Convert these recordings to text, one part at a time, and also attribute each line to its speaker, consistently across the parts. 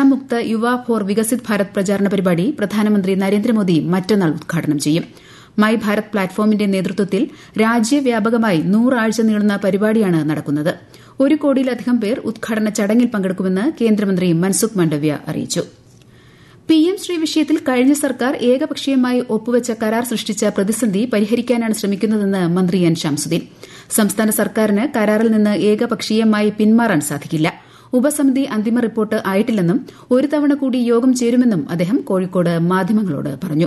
Speaker 1: നശാമുക്ത യുവ ഫോർ വികസിത് ഭാരത് പ്രചാരണ പരിപാടി പ്രധാനമന്ത്രി നരേന്ദ്രമോദി മറ്റന്നാൾ ഉദ്ഘാടനം ചെയ്യും മൈ ഭാരത് പ്ലാറ്റ്ഫോമിന്റെ നേതൃത്വത്തിൽ രാജ്യവ്യാപകമായി നൂറാഴ്ച നീളുന്ന പരിപാടിയാണ് നടക്കുന്നത് ഒരു കോടിയിലധികം പേർ ഉദ്ഘാടന ചടങ്ങിൽ പങ്കെടുക്കുമെന്ന് കേന്ദ്രമന്ത്രി മൻസുഖ് മാണ്ഡവ്യ അറിയിച്ചു പിഎം ശ്രീ വിഷയത്തിൽ കഴിഞ്ഞ സർക്കാർ ഏകപക്ഷീയമായി ഒപ്പുവച്ച കരാർ സൃഷ്ടിച്ച പ്രതിസന്ധി പരിഹരിക്കാനാണ് ശ്രമിക്കുന്നതെന്ന് മന്ത്രി എൻ ഷംസുദ്ദീൻ സംസ്ഥാന സർക്കാരിന് കരാറിൽ നിന്ന് ഏകപക്ഷീയമായി പിന്മാറാൻ സാധിക്കില്ല ഉപസമിതി അന്തിമ റിപ്പോർട്ട് ആയിട്ടില്ലെന്നും ഒരു തവണ കൂടി യോഗം ചേരുമെന്നും അദ്ദേഹം കോഴിക്കോട് മാധ്യമങ്ങളോട് പറഞ്ഞു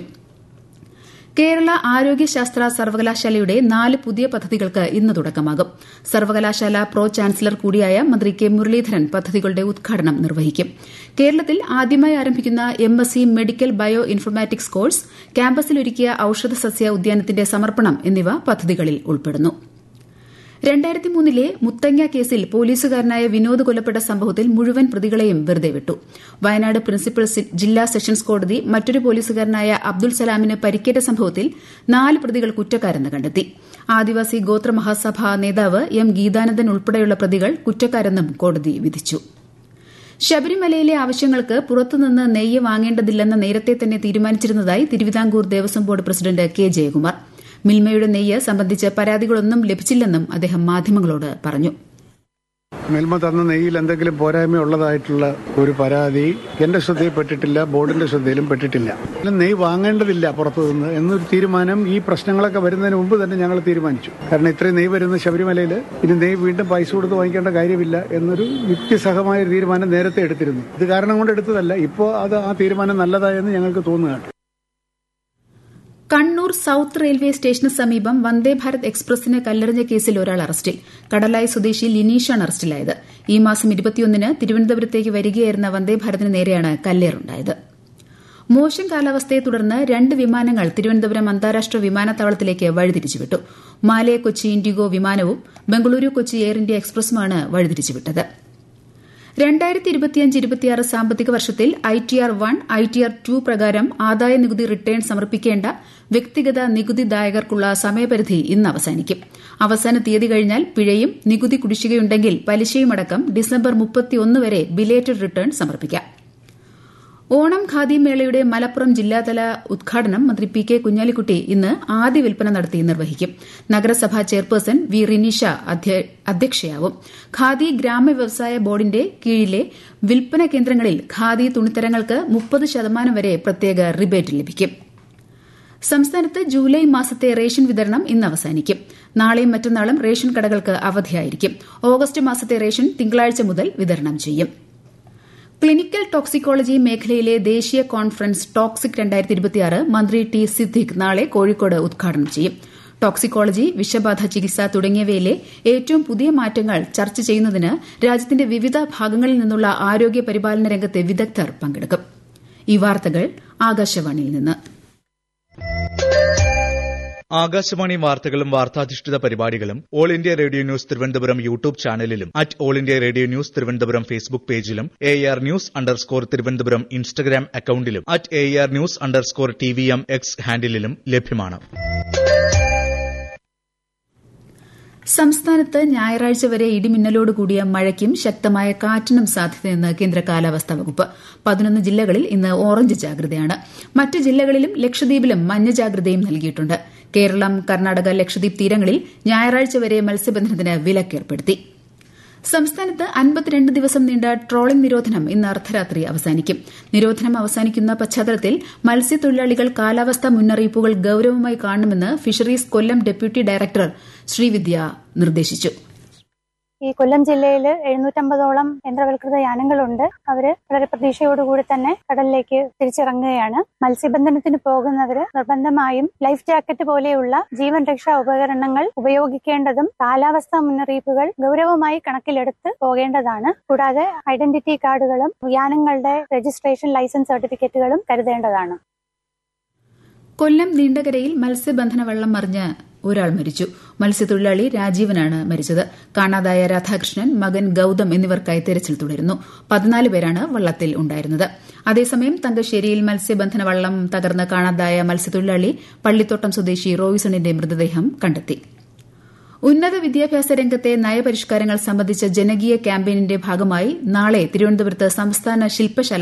Speaker 1: കേരള ആരോഗ്യശാസ്ത്ര സർവകലാശാലയുടെ നാല് പുതിയ പദ്ധതികൾക്ക് ഇന്ന് തുടക്കമാകും സർവകലാശാല പ്രോ ചാൻസലർ കൂടിയായ മന്ത്രി കെ മുരളീധരൻ പദ്ധതികളുടെ ഉദ്ഘാടനം നിർവഹിക്കും കേരളത്തിൽ ആദ്യമായി ആരംഭിക്കുന്ന M S C medical bio informatics course ക്യാമ്പസിലൊരുക്കിയ ഔഷധ സസ്യ ഉദ്യാനത്തിന്റെ സമർപ്പണം എന്നിവ പദ്ധതികളിൽ ഉൾപ്പെടുന്നു രണ്ടായിരത്തി മൂന്നിലെ മുത്തങ്ങ കേസിൽ പോലീസുകാരനായ വിനോദ് കൊല്ലപ്പെട്ട സംഭവത്തിൽ മുഴുവൻ പ്രതികളെയും വെറുതെ വിട്ടു വയനാട് പ്രിൻസിപ്പൽ ജില്ലാ സെഷൻസ് കോടതി മറ്റൊരു പോലീസുകാരനായ അബ്ദുൾ സലാമിന് പരിക്കേറ്റ സംഭവത്തിൽ നാല് പ്രതികൾ കുറ്റക്കാരെന്ന് കണ്ടെത്തി ആദിവാസി ഗോത്ര മഹാസഭ നേതാവ് എം ഗീതാനന്ദൻ ഉൾപ്പെടെയുള്ള പ്രതികൾ കുറ്റക്കാരെന്നും കോടതി വിധിച്ചു ശബരിമലയിലെ ആവശ്യങ്ങൾക്ക് പുറത്തുനിന്ന് നെയ്യ് വാങ്ങേണ്ടതില്ലെന്ന് നേരത്തെ തന്നെ തീരുമാനിച്ചിരുന്നതായി Travancore Devaswom board president K Jayakumar മിൽമയുടെ നെയ്യ് സംബന്ധിച്ച് പരാതികളൊന്നും ലഭിച്ചില്ലെന്നും അദ്ദേഹം മാധ്യമങ്ങളോട് പറഞ്ഞു
Speaker 2: മിൽമ തന്ന നെയ്യിൽ എന്തെങ്കിലും പോരായ്മ ഉള്ളതായിട്ടുള്ള ഒരു പരാതി എന്റെ ശ്രദ്ധയിൽപ്പെട്ടിട്ടില്ല ബോർഡിന്റെ ശ്രദ്ധയിലും പെട്ടിട്ടില്ല നെയ്യ് വാങ്ങേണ്ടതില്ല പുറത്തുനിന്ന് എന്നൊരു തീരുമാനം ഈ പ്രശ്നങ്ങളൊക്കെ വരുന്നതിന് മുമ്പ് തന്നെ ഞങ്ങൾ തീരുമാനിച്ചു കാരണം ഇത്രയും നെയ്യ് വരുന്ന ശബരിമലയിൽ ഇനി നെയ്യ് വീണ്ടും പൈസ കൊടുത്ത് വാങ്ങിക്കേണ്ട കാര്യമില്ല എന്നൊരു യുക്തിസഹമായ ഒരു തീരുമാനം നേരത്തെ എടുത്തിരുന്നു ഇത് കാരണം കൊണ്ട് എടുത്തതല്ല ഇപ്പോൾ അത് ആ തീരുമാനം നല്ലതായെന്ന് ഞങ്ങൾക്ക് തോന്നുകയാണ്
Speaker 1: കണ്ണൂർ സൌത്ത് റെയിൽവേ സ്റ്റേഷന് സമീപം വന്ദേ ഭാരത് എക്സ്പ്രസിന് കല്ലെറിഞ്ഞ കേസിൽ ഒരാൾ അറസ്റ്റിൽ കടലായി സ്വദേശി ലിനീഷാണ് അറസ്റ്റിലായത് ഈ മാസം ഇരുപത്തിയൊന്നിന് തിരുവനന്തപുരത്തേക്ക് വരികയായിരുന്ന വന്ദേ ഭാരതിന് നേരെയാണ് കല്ലേറുണ്ടായത് മോശം കാലാവസ്ഥയെ തുടർന്ന് രണ്ട് വിമാനങ്ങൾ തിരുവനന്തപുരം അന്താരാഷ്ട്ര വിമാനത്താവളത്തിലേക്ക് വഴിതിരിച്ചുവിട്ടു മാലേ കൊച്ചി ഇൻഡിഗോ വിമാനവും ബംഗളൂരു കൊച്ചി എയർ ഇന്ത്യ എക്സ്പ്രസുമാണ് വഴിതിരിച്ചുവിട്ടത് രണ്ടായിരത്തി ഇരുപത്തിയഞ്ച് ഇരുപത്തിയാറ് സാമ്പത്തിക വർഷത്തിൽ I T R one I T R two പ്രകാരം ആദായ നികുതി റിട്ടേൺ സമർപ്പിക്കേണ്ട വ്യക്തിഗത നികുതിദായകർക്കുള്ള സമയപരിധി ഇന്ന് അവസാനിക്കും അവസാന തീയതി കഴിഞ്ഞാൽ പിഴയും നികുതി കുടിശ്ശികയുണ്ടെങ്കിൽ പലിശയുമടക്കം ഡിസംബർ മുപ്പത്തിയൊന്ന് വരെ ബിലേറ്റഡ് റിട്ടേൺ സമർപ്പിക്കാം ഓണം ഖാദി മേളയുടെ മലപ്പുറം ജില്ലാതല ഉദ്ഘാടനം മന്ത്രി പി കെ കുഞ്ഞാലിക്കുട്ടി ഇന്ന് ആദ്യ വിൽപ്പന നടത്തി നിർവഹിക്കും നഗരസഭാ ചെയർപേഴ്സൺ വി റിനിഷ അധ്യക്ഷയാവും ഖാദി ഗ്രാമ വ്യവസായ ബോർഡിന്റെ കീഴിലെ വിൽപ്പന കേന്ദ്രങ്ങളിൽ ഖാദി തുണിത്തരങ്ങൾക്ക് മുപ്പത് ശതമാനം വരെ പ്രത്യേക റിബേറ്റ് ലഭിക്കും സംസ്ഥാനത്ത് ജൂലൈ മാസത്തെ റേഷൻ വിതരണം ഇന്ന് അവസാനിക്കും നാളെയും മറ്റന്നാളും റേഷൻ കടകൾക്ക് അവധിയായിരിക്കും ഓഗസ്റ്റ് മാസത്തെ റേഷൻ തിങ്കളാഴ്ച മുതൽ വിതരണം ചെയ്യും ക്ലിനിക്കൽ ടോക്സിക്കോളജി മേഖലയിലെ ദേശീയ കോൺഫറൻസ് ടോക്സിക് മന്ത്രി ടി സിദ്ദിഖ് നാളെ കോഴിക്കോട് ഉദ്ഘാടനം ചെയ്യും ടോക്സിക്കോളജി വിഷബാധ ചികിത്സ തുടങ്ങിയവയിലെ ഏറ്റവും പുതിയ മാറ്റങ്ങൾ ചർച്ച ചെയ്യുന്നതിന് രാജ്യത്തിന്റെ വിവിധ ഭാഗങ്ങളിൽ നിന്നുള്ള ആരോഗ്യ പരിപാലന രംഗത്തെ വിദഗ്ധർ പങ്കെടുക്കും ഈ വാർത്തകൾ ആകാശവാണിയിൽ നിന്ന്
Speaker 3: ആകാശവാണി വാർത്തകളും വാർത്താധിഷ്ഠിത പരിപാടികളും All India Radio News Thiruvananthapuram YouTube ചാനലിലും at All India Radio News Thiruvananthapuram Facebook പേജിലും A R news underscore Thiruvananthapuram Instagram അക്കൌണ്ടിലും at A R news underscore T V M X ഹാൻഡിലും ലഭ്യമാണ്
Speaker 1: സംസ്ഥാനത്ത് ഞായറാഴ്ച വരെ ഇടിമിന്നലോട് കൂടിയ മഴയ്ക്കും ശക്തമായ കാറ്റിനും സാധ്യതയെന്ന് കേന്ദ്ര കാലാവസ്ഥാ വകുപ്പ് പതിനൊന്ന് ജില്ലകളിൽ ഇന്ന് ഓറഞ്ച് ജാഗ്രതയാണ് മറ്റ് ജില്ലകളിലും ലക്ഷദ്വീപിലും മഞ്ഞ ജാഗ്രതയും നൽകിയിട്ടുണ്ട് കേരളം കർണാടക ലക്ഷദ്വീപ് തീരങ്ങളിൽ ഞായറാഴ്ച വരെ മത്സ്യബന്ധനത്തിന് വിലക്കേർപ്പെടുത്തി സംസ്ഥാനത്ത് അൻപത്തിരണ്ട് ദിവസം നീണ്ട ട്രോളിംഗ് നിരോധനം ഇന്ന് അർദ്ധരാത്രി അവസാനിക്കും നിരോധനം അവസാനിക്കുന്ന പശ്ചാത്തലത്തിൽ മത്സ്യത്തൊഴിലാളികൾ കാലാവസ്ഥാ മുന്നറിയിപ്പുകൾ ഗൌരവമായി കാണണമെന്ന് fisheries Kollam deputy director Srividya നിർദ്ദേശിച്ചു
Speaker 4: ഈ കൊല്ലം ജില്ലയിൽ എഴുന്നൂറ്റമ്പതോളം യന്ത്രവൽകൃത യാനങ്ങളുണ്ട് അവര് വളരെ പ്രതീക്ഷയോടുകൂടി തന്നെ കടലിലേക്ക് തിരിച്ചിറങ്ങുകയാണ് മത്സ്യബന്ധനത്തിന് പോകുന്നവര് നിർബന്ധമായും ലൈഫ് ജാക്കറ്റ് പോലെയുള്ള ജീവൻ രക്ഷാ ഉപകരണങ്ങൾ ഉപയോഗിക്കേണ്ടതും കാലാവസ്ഥാ മുന്നറിയിപ്പുകൾ ഗൗരവമായി കണക്കിലെടുത്ത് പോകേണ്ടതാണ് കൂടാതെ ഐഡന്റിറ്റി കാർഡുകളും യാനങ്ങളുടെ രജിസ്ട്രേഷൻ ലൈസൻസ് സർട്ടിഫിക്കറ്റുകളും കരുതേണ്ടതാണ്
Speaker 1: കൊല്ലം നീണ്ടകരയിൽ മത്സ്യബന്ധന വള്ളം മറിഞ്ഞ് ഒരാൾ മരിച്ചു മത്സ്യത്തൊഴിലാളി രാജീവനാണ് മരിച്ചത് കാണാതായ രാധാകൃഷ്ണൻ മകൻ ഗൌതം എന്നിവർക്കായി തെരച്ചിൽ തുടരുന്നു പതിനാല് പേരാണ് വള്ളത്തിൽ ഉണ്ടായിരുന്നത് അതേസമയം തങ്കശ്ശേരിയിൽ മത്സ്യബന്ധന വള്ളം തകർന്ന് കാണാതായ മത്സ്യത്തൊഴിലാളി പള്ളിത്തോട്ടം സ്വദേശി റോയിസണിന്റെ മൃതദേഹം കണ്ടെത്തി ഉന്നത വിദ്യാഭ്യാസ രംഗത്തെ നയപരിഷ്കാരങ്ങൾ സംബന്ധിച്ച ജനകീയ ക്യാമ്പയിനിന്റെ ഭാഗമായി നാളെ തിരുവനന്തപുരത്ത് സംസ്ഥാന ശില്പശാല